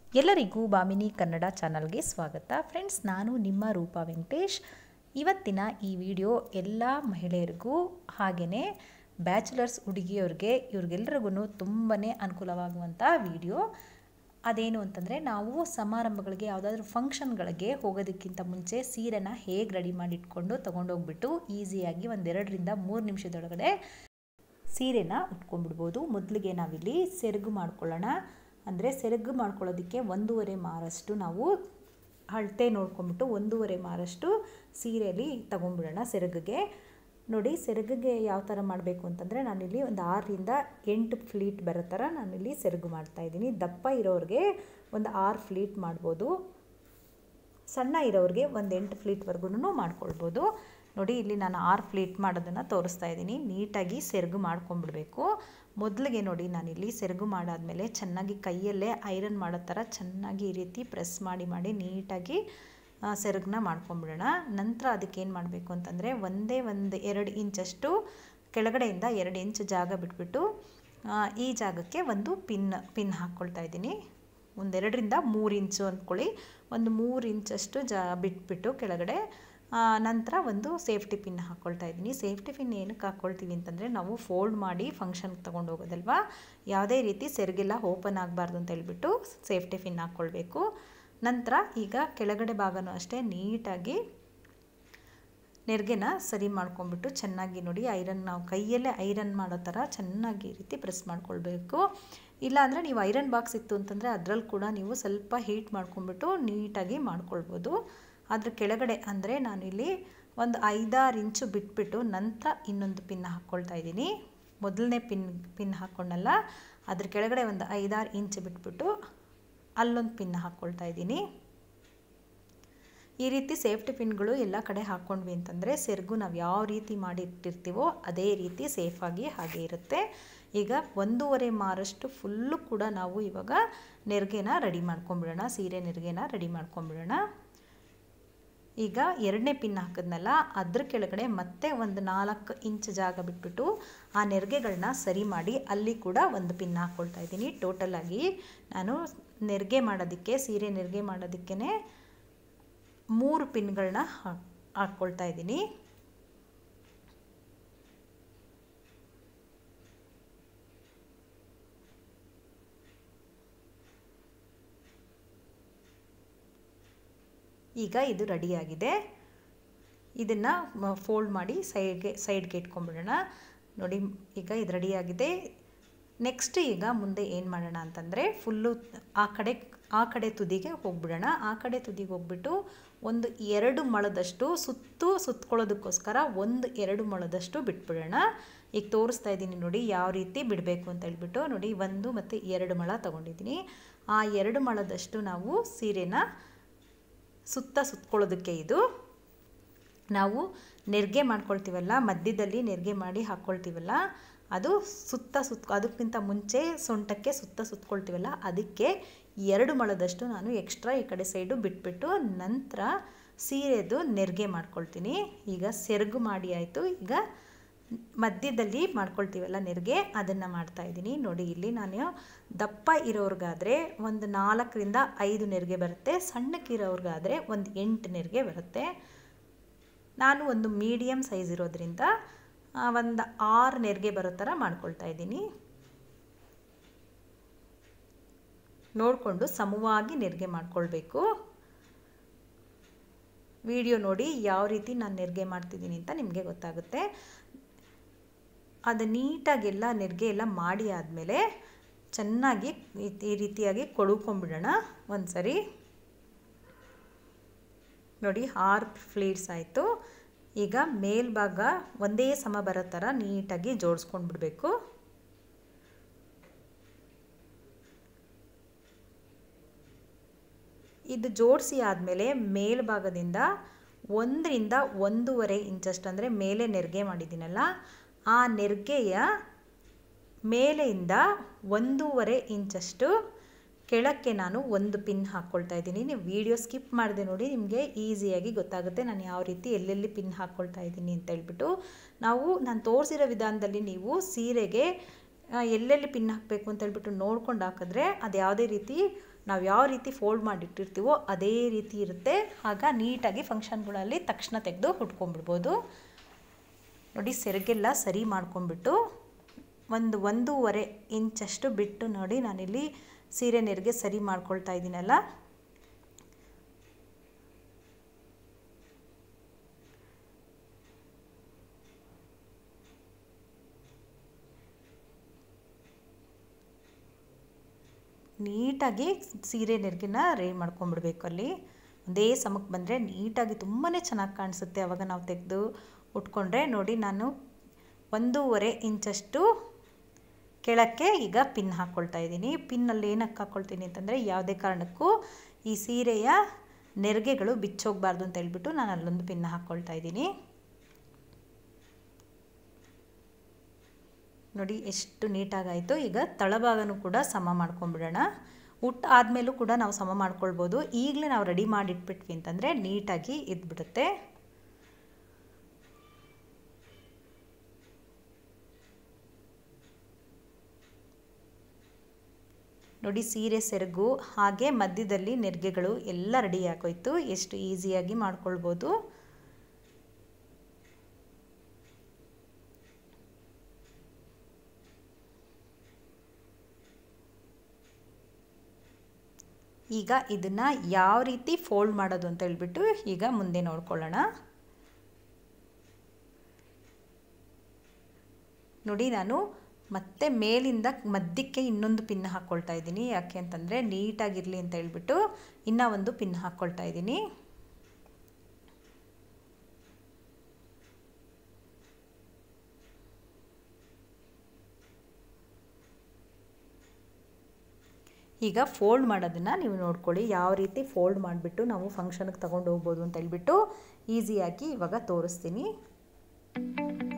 ಎಲ್ಲರಿಗೂ ಬಾಮಿನಿ ಕನ್ನಡ ಚಾನಲ್ಗೆ ಸ್ವಾಗತ ಫ್ರೆಂಡ್ಸ್ ನಾನು ನಿಮ್ಮ ರೂಪಾ ವೆಂಕಟೇಶ್ ಇವತ್ತಿನ ಈ ವಿಡಿಯೋ ಎಲ್ಲ ಮಹಿಳೆಯರಿಗೂ ಹಾಗೆಯೇ ಬ್ಯಾಚುಲರ್ಸ್ ಹುಡುಗಿಯವ್ರಿಗೆ ಇವ್ರಿಗೆಲ್ರಿಗೂ ತುಂಬಾ ಅನುಕೂಲವಾಗುವಂಥ ವಿಡಿಯೋ ಅದೇನು ಅಂತಂದರೆ ನಾವು ಸಮಾರಂಭಗಳಿಗೆ ಯಾವುದಾದ್ರೂ ಫಂಕ್ಷನ್ಗಳಿಗೆ ಹೋಗೋದಕ್ಕಿಂತ ಮುಂಚೆ ಸೀರೆನ ಹೇಗೆ ರೆಡಿ ಮಾಡಿಟ್ಕೊಂಡು ತೊಗೊಂಡೋಗ್ಬಿಟ್ಟು ಈಸಿಯಾಗಿ ಒಂದೆರಡರಿಂದ ಮೂರು ನಿಮಿಷದೊಳಗಡೆ ಸೀರೆನ ಉಟ್ಕೊಂಡ್ಬಿಡ್ಬೋದು ಮೊದಲಿಗೆ ನಾವಿಲ್ಲಿ ಸೆರಗು ಮಾಡ್ಕೊಳ್ಳೋಣ ಅಂದರೆ ಸೆರಗು ಮಾಡ್ಕೊಳ್ಳೋದಕ್ಕೆ ಒಂದೂವರೆ ಮಾರಷ್ಟು ನಾವು ಅಳತೆ ನೋಡ್ಕೊಂಬಿಟ್ಟು ಒಂದೂವರೆ ಮಾರಷ್ಟು ಸೀರೆಯಲ್ಲಿ ತಗೊಂಡ್ಬಿಡೋಣ ಸೆರಗಿಗೆ ನೋಡಿ ಸೆರಗಿಗೆ ಯಾವ ಥರ ಮಾಡಬೇಕು ಅಂತಂದರೆ ನಾನಿಲ್ಲಿ ಒಂದು ಆರರಿಂದ ಎಂಟು ಫ್ಲೀಟ್ ಬರೋ ಥರ ನಾನಿಲ್ಲಿ ಸೆರಗು ಮಾಡ್ತಾಯಿದ್ದೀನಿ ದಪ್ಪ ಇರೋರಿಗೆ ಒಂದು ಆರು ಫ್ಲೀಟ್ ಮಾಡ್ಬೋದು ಸಣ್ಣ ಇರೋರಿಗೆ ಒಂದು ಎಂಟು ಫ್ಲೀಟ್ವರೆಗೂ ಮಾಡ್ಕೊಳ್ಬೋದು ನೋಡಿ ಇಲ್ಲಿ ನಾನು ಆರು ಫ್ಲೀಟ್ ಮಾಡೋದನ್ನು ತೋರಿಸ್ತಾ ಇದ್ದೀನಿ ನೀಟಾಗಿ ಸೆರಗು ಮಾಡ್ಕೊಂಡ್ಬಿಡ್ಬೇಕು ಮೊದಲಿಗೆ ನೋಡಿ ನಾನಿಲ್ಲಿ ಸೆರಗು ಮಾಡಾದಮೇಲೆ ಚೆನ್ನಾಗಿ ಕೈಯಲ್ಲೇ ಐರನ್ ಮಾಡೋ ಥರ ಚೆನ್ನಾಗಿ ಈ ರೀತಿ ಪ್ರೆಸ್ ಮಾಡಿ ಮಾಡಿ ನೀಟಾಗಿ ಸೆರಗನ್ನ ಮಾಡ್ಕೊಂಬಿಡೋಣ ನಂತರ ಅದಕ್ಕೆ ಏನು ಮಾಡಬೇಕು ಅಂತಂದರೆ ಒಂದೇ ಒಂದು ಎರಡು ಇಂಚಷ್ಟು ಕೆಳಗಡೆಯಿಂದ ಎರಡು ಇಂಚ್ ಜಾಗ ಬಿಟ್ಬಿಟ್ಟು ಈ ಜಾಗಕ್ಕೆ ಒಂದು ಪಿನ್ ಪಿನ್ ಹಾಕ್ಕೊಳ್ತಾ ಇದ್ದೀನಿ ಒಂದೆರಡರಿಂದ ಮೂರು ಇಂಚು ಅಂದ್ಕೊಳ್ಳಿ ಒಂದು ಮೂರು ಇಂಚಷ್ಟು ಜಾ ಬಿಟ್ಬಿಟ್ಟು ಕೆಳಗಡೆ ನಂತರ ಒಂದು ಸೇಫ್ಟಿ ಪಿನ್ ಹಾಕ್ಕೊಳ್ತಾ ಇದ್ದೀನಿ ಸೇಫ್ಟಿ ಪಿನ್ ಏನಕ್ಕೆ ಹಾಕ್ಕೊಳ್ತೀವಿ ಅಂತಂದರೆ ನಾವು ಫೋಲ್ಡ್ ಮಾಡಿ ಫಂಕ್ಷನ್ಗೆ ತೊಗೊಂಡು ಹೋಗೋದಲ್ವಾ ಯಾವುದೇ ರೀತಿ ಸೆರಗೆಲ್ಲ ಓಪನ್ ಆಗಬಾರ್ದು ಅಂತ ಹೇಳ್ಬಿಟ್ಟು ಸೇಫ್ಟಿ ಪಿನ್ ಹಾಕ್ಕೊಳ್ಬೇಕು ನಂತರ ಈಗ ಕೆಳಗಡೆ ಭಾಗನೂ ಅಷ್ಟೇ ನೀಟಾಗಿ ನೆರಿಗೆನ ಸರಿ ಮಾಡ್ಕೊಂಬಿಟ್ಟು ಚೆನ್ನಾಗಿ ನೋಡಿ ಐರನ್ ನಾವು ಕೈಯಲ್ಲೇ ಐರನ್ ಮಾಡೋ ಥರ ಚೆನ್ನಾಗಿ ಈ ರೀತಿ ಪ್ರೆಸ್ ಮಾಡ್ಕೊಳ್ಬೇಕು ಇಲ್ಲಾಂದರೆ ನೀವು ಐರನ್ ಬಾಕ್ಸ್ ಇತ್ತು ಅಂತಂದರೆ ಅದರಲ್ಲಿ ಕೂಡ ನೀವು ಸ್ವಲ್ಪ ಹೀಟ್ ಮಾಡ್ಕೊಂಬಿಟ್ಟು ನೀಟಾಗಿ ಮಾಡ್ಕೊಳ್ಬೋದು ಅದ್ರ ಕೆಳಗಡೆ ಅಂದರೆ ನಾನಿಲ್ಲಿ ಒಂದು ಐದಾರು ಇಂಚು ಬಿಟ್ಬಿಟ್ಟು ನಂತರ ಇನ್ನೊಂದು ಪಿನ್ ಹಾಕ್ಕೊಳ್ತಾ ಇದ್ದೀನಿ ಮೊದಲನೇ ಪಿನ್ ಪಿನ್ ಹಾಕ್ಕೊಂಡಲ್ಲ ಅದ್ರ ಕೆಳಗಡೆ ಒಂದು ಐದಾರು ಇಂಚ್ ಬಿಟ್ಬಿಟ್ಟು ಅಲ್ಲೊಂದು ಪಿನ್ ಹಾಕ್ಕೊಳ್ತಾ ಇದ್ದೀನಿ ಈ ರೀತಿ ಸೇಫ್ಟಿ ಪಿನ್ಗಳು ಎಲ್ಲ ಕಡೆ ಹಾಕ್ಕೊಂಡ್ವಿ ಅಂತಂದರೆ ಸೆರಗು ನಾವು ಯಾವ ರೀತಿ ಮಾಡಿ ಇಟ್ಟಿರ್ತೀವೋ ಅದೇ ರೀತಿ ಸೇಫಾಗಿ ಹಾಗೆ ಇರುತ್ತೆ ಈಗ ಒಂದೂವರೆ ಮಾರಷ್ಟು ಫುಲ್ಲು ಕೂಡ ನಾವು ಇವಾಗ ನೆರಿಗೆನ ರೆಡಿ ಮಾಡ್ಕೊಂಬಿಡೋಣ ಸೀರೆ ನೆರಿಗೆನ ರೆಡಿ ಮಾಡ್ಕೊಂಬಿಡೋಣ ಈಗ ಎರಡನೇ ಪಿನ್ ಹಾಕಿದ್ನಲ್ಲ ಅದ್ರ ಕೆಳಗಡೆ ಮತ್ತೆ ಒಂದು ನಾಲ್ಕು ಇಂಚ್ ಜಾಗ ಬಿಟ್ಬಿಟ್ಟು ಆ ನೆರಿಗೆಗಳನ್ನ ಸರಿ ಮಾಡಿ ಅಲ್ಲಿ ಕೂಡ ಒಂದು ಪಿನ್ ಹಾಕ್ಕೊಳ್ತಾ ಇದ್ದೀನಿ ಟೋಟಲಾಗಿ ನಾನು ನೆರಿಗೆ ಮಾಡೋದಕ್ಕೆ ಸೀರೆ ನೆರಿಗೆ ಮಾಡೋದಕ್ಕೇ ಮೂರು ಪಿನ್ಗಳನ್ನ ಹಾಕ್ಕೊಳ್ತಾ ಇದ್ದೀನಿ ಈಗ ಇದು ರೆಡಿಯಾಗಿದೆ ಇದನ್ನು ಫೋಲ್ಡ್ ಮಾಡಿ ಸೈಡ್ಗೆ ಸೈಡ್ಗೆ ಇಟ್ಕೊಂಡ್ಬಿಡೋಣ ನೋಡಿ ಈಗ ಇದು ರೆಡಿಯಾಗಿದೆ ನೆಕ್ಸ್ಟ್ ಈಗ ಮುಂದೆ ಏನು ಮಾಡೋಣ ಅಂತಂದರೆ ಫುಲ್ಲು ಆ ಕಡೆ ಆ ಕಡೆ ತುದಿಗೆ ಹೋಗ್ಬಿಡೋಣ ಆ ಕಡೆ ತುದಿಗೆ ಹೋಗ್ಬಿಟ್ಟು ಒಂದು ಎರಡು ಮೊಳದಷ್ಟು ಸುತ್ತು ಸುತ್ಕೊಳ್ಳೋದಕ್ಕೋಸ್ಕರ ಒಂದು ಎರಡು ಮೊಳದಷ್ಟು ಬಿಟ್ಬಿಡೋಣ ಈಗ ತೋರಿಸ್ತಾ ಇದ್ದೀನಿ ನೋಡಿ ಯಾವ ರೀತಿ ಬಿಡಬೇಕು ಅಂತ ಹೇಳ್ಬಿಟ್ಟು ನೋಡಿ ಒಂದು ಮತ್ತು ಎರಡು ಮೊಳ ತೊಗೊಂಡಿದ್ದೀನಿ ಆ ಎರಡು ಮೊಳದಷ್ಟು ನಾವು ಸೀರೆನ ಸುತ್ತ ಸುತ್ಕೊಳ್ಳೋದಕ್ಕೆ ಇದು ನಾವು ನೆರಿಗೆ ಮಾಡ್ಕೊಳ್ತೀವಲ್ಲ ಮಧ್ಯದಲ್ಲಿ ನೆರಿಗೆ ಮಾಡಿ ಹಾಕ್ಕೊಳ್ತೀವಲ್ಲ ಅದು ಸುತ್ತ ಸುತ್ತ ಅದಕ್ಕಿಂತ ಮುಂಚೆ ಸೊಂಟಕ್ಕೆ ಸುತ್ತ ಸುತ್ಕೊಳ್ತೀವಲ್ಲ ಅದಕ್ಕೆ ಎರಡು ಮೊಳದಷ್ಟು ನಾನು ಎಕ್ಸ್ಟ್ರಾ ಈ ಕಡೆ ಸೈಡು ಬಿಟ್ಬಿಟ್ಟು ನಂತರ ಸೀರೆದು ನೆರಿಗೆ ಮಾಡ್ಕೊಳ್ತೀನಿ ಈಗ ಸೆರಗು ಮಾಡಿ ಆಯಿತು ಈಗ ಮಧ್ಯದಲ್ಲಿ ಮಾಡ್ಕೊಳ್ತೀವಲ್ಲ ನೆರಿಗೆ ಅದನ್ನು ಮಾಡ್ತಾಯಿದ್ದೀನಿ ನೋಡಿ ಇಲ್ಲಿ ನಾನು ದಪ್ಪ ಇರೋರ್ಗಾದರೆ ಒಂದು ನಾಲ್ಕರಿಂದ ಐದು ನೆರಿಗೆ ಬರುತ್ತೆ ಸಣ್ಣಕ್ಕಿರೋರ್ಗಾದರೆ ಒಂದು ಎಂಟು ನೆರಿಗೆ ಬರುತ್ತೆ ನಾನು ಒಂದು ಮೀಡಿಯಮ್ ಸೈಜ್ ಇರೋದ್ರಿಂದ ಒಂದು ಆರು ನೆರಿಗೆ ಬರೋ ಥರ ಮಾಡ್ಕೊಳ್ತಾ ಇದ್ದೀನಿ ನೋಡಿಕೊಂಡು ಸಮವಾಗಿ ನೆರಿಗೆ ಮಾಡ್ಕೊಳ್ಬೇಕು ವಿಡಿಯೋ ನೋಡಿ ಯಾವ ರೀತಿ ನಾನು ನೆರಿಗೆ ಮಾಡ್ತಿದ್ದೀನಿ ಅಂತ ನಿಮಗೆ ಗೊತ್ತಾಗುತ್ತೆ ಅದು ನೀಟಾಗೆಲ್ಲ ನೆರಿಗೆ ಎಲ್ಲ ಮಾಡಿ ಆದಮೇಲೆ ಚೆನ್ನಾಗಿ ಈ ರೀತಿಯಾಗಿ ಕೊಡುಕೊಂಬಿಡೋಣ ಒಂದು ಸರಿ ನೋಡಿ ಆರು ಫ್ಲೀಟ್ಸ್ ಆಯಿತು ಈಗ ಮೇಲ್ಭಾಗ ಒಂದೇ ಸಮ ಬರೋ ಥರ ನೀಟಾಗಿ ಜೋಡಿಸ್ಕೊಂಡು ಬಿಡಬೇಕು ಇದು ಜೋಡಿಸಿ ಆದಮೇಲೆ ಮೇಲ್ಭಾಗದಿಂದ ಒಂದರಿಂದ ಒಂದೂವರೆ ಇಂಚಷ್ಟು ಅಂದರೆ ಮೇಲೆ ನೆರಿಗೆ ಮಾಡಿದ್ದೀನಲ್ಲ ಆ ನೆರಿಗೆಯ ಮೇಲೆಯಿಂದ ಒಂದೂವರೆ ಇಂಚಷ್ಟು ಕೆಳಕ್ಕೆ ನಾನು ಒಂದು ಪಿನ್ ಹಾಕ್ಕೊಳ್ತಾ ಇದ್ದೀನಿ ನೀವು ವಿಡಿಯೋ ಸ್ಕಿಪ್ ಮಾಡಿದೆ ನೋಡಿ ನಿಮಗೆ ಈಸಿಯಾಗಿ ಗೊತ್ತಾಗುತ್ತೆ ನಾನು ಯಾವ ರೀತಿ ಎಲ್ಲೆಲ್ಲಿ ಪಿನ್ ಹಾಕ್ಕೊಳ್ತಾ ಇದ್ದೀನಿ ಅಂತ ಹೇಳ್ಬಿಟ್ಟು ನಾವು ನಾನು ತೋರಿಸಿರೋ ವಿಧಾನದಲ್ಲಿ ನೀವು ಸೀರೆಗೆ ಎಲ್ಲೆಲ್ಲಿ ಪಿನ್ ಹಾಕಬೇಕು ಅಂತ ಹೇಳ್ಬಿಟ್ಟು ನೋಡ್ಕೊಂಡು ಹಾಕಿದ್ರೆ ಅದು ಯಾವುದೇ ರೀತಿ ನಾವು ಯಾವ ರೀತಿ ಫೋಲ್ಡ್ ಮಾಡಿಟ್ಟಿರ್ತೀವೋ ಅದೇ ರೀತಿ ಇರುತ್ತೆ ಆಗ ನೀಟಾಗಿ ಫಂಕ್ಷನ್ಗಳಲ್ಲಿ ತಕ್ಷಣ ತೆಗೆದು ಉಟ್ಕೊಂಡ್ಬಿಡ್ಬೋದು ನೋಡಿ ಸೆರಗೆಲ್ಲ ಸರಿ ಮಾಡ್ಕೊಂಡ್ಬಿಟ್ಟು ಒಂದು ಒಂದೂವರೆ ಇಂಚಷ್ಟು ಬಿಟ್ಟು ನೋಡಿ ನಾನಿಲ್ಲಿ ಸೀರೆ ನೆರಿಗೆ ಸರಿ ಮಾಡ್ಕೊಳ್ತಾ ಇದ್ದೀನಲ್ಲ ನೀಟಾಗಿ ಸೀರೆ ನೆರಿಗೆನ ರೇ ಮಾಡ್ಕೊಂಡ್ಬಿಡ್ಬೇಕು ಅಲ್ಲಿ ಒಂದೇ ಸಮಕ್ಕೆ ಬಂದರೆ ನೀಟಾಗಿ ತುಂಬಾ ಚೆನ್ನಾಗಿ ಕಾಣಿಸುತ್ತೆ ಆವಾಗ ನಾವು ತೆಗೆದು ಉಟ್ಕೊಂಡ್ರೆ ನೋಡಿ ನಾನು ಒಂದೂವರೆ ಇಂಚಷ್ಟು ಕೆಳಕ್ಕೆ ಈಗ ಪಿನ್ ಹಾಕ್ಕೊಳ್ತಾ ಇದ್ದೀನಿ ಪಿನ್ನಲ್ಲಿ ಏನಕ್ಕೆ ಹಾಕ್ಕೊಳ್ತೀನಿ ಅಂತಂದರೆ ಯಾವುದೇ ಕಾರಣಕ್ಕೂ ಈ ಸೀರೆಯ ನೆರಿಗೆಗಳು ಬಿಚ್ಚೋಗಬಾರ್ದು ಅಂತ ಹೇಳ್ಬಿಟ್ಟು ನಾನು ಅಲ್ಲೊಂದು ಪಿನ್ ಹಾಕ್ಕೊಳ್ತಾ ಇದ್ದೀನಿ ನೋಡಿ ಎಷ್ಟು ನೀಟಾಗಾಯಿತು ಈಗ ತಳಭಾಗನೂ ಕೂಡ ಸಮ ಮಾಡ್ಕೊಂಬಿಡೋಣ ಊಟ ಆದಮೇಲೂ ಕೂಡ ನಾವು ಸಮ ಮಾಡ್ಕೊಳ್ಬೋದು ಈಗಲೇ ನಾವು ರೆಡಿ ಮಾಡಿಟ್ಬಿಟ್ವಿ ಅಂತಂದರೆ ನೀಟಾಗಿ ಇದ್ಬಿಡುತ್ತೆ ನೋಡಿ ಸೀರೆ ಸೆರಗು ಹಾಗೆ ಮಧ್ಯದಲ್ಲಿ ನೆರಿಗೆಗಳು ಎಲ್ಲ ರೆಡಿ ಆಗೋಯ್ತು ಎಷ್ಟು ಈಸಿಯಾಗಿ ಮಾಡ್ಕೊಳ್ಬೋದು ಈಗ ಇದನ್ನು ಯಾವ ರೀತಿ ಫೋಲ್ಡ್ ಮಾಡೋದು ಅಂತ ಹೇಳ್ಬಿಟ್ಟು ಈಗ ಮುಂದೆ ನೋಡ್ಕೊಳ್ಳೋಣ ನೋಡಿ ನಾನು ಮತ್ತೆ ಮೇಲಿಂದ ಮಧ್ಯಕ್ಕೆ ಇನ್ನೊಂದು ಪಿನ್ ಹಾಕ್ಕೊಳ್ತಾ ಇದ್ದೀನಿ ಯಾಕೆ ಅಂತಂದರೆ ನೀಟಾಗಿರಲಿ ಅಂತ ಹೇಳ್ಬಿಟ್ಟು ಇನ್ನೂ ಒಂದು ಪಿನ್ ಹಾಕ್ಕೊಳ್ತಾ ಇದ್ದೀನಿ ಈಗ ಫೋಲ್ಡ್ ಮಾಡೋದನ್ನು ನೀವು ನೋಡ್ಕೊಳ್ಳಿ ಯಾವ ರೀತಿ ಫೋಲ್ಡ್ ಮಾಡಿಬಿಟ್ಟು ನಾವು ಫಂಕ್ಷನ್ಗೆ ತಗೊಂಡು ಹೋಗ್ಬೋದು ಅಂತ ಹೇಳ್ಬಿಟ್ಟು ಈಸಿಯಾಗಿ ಇವಾಗ ತೋರಿಸ್ತೀನಿ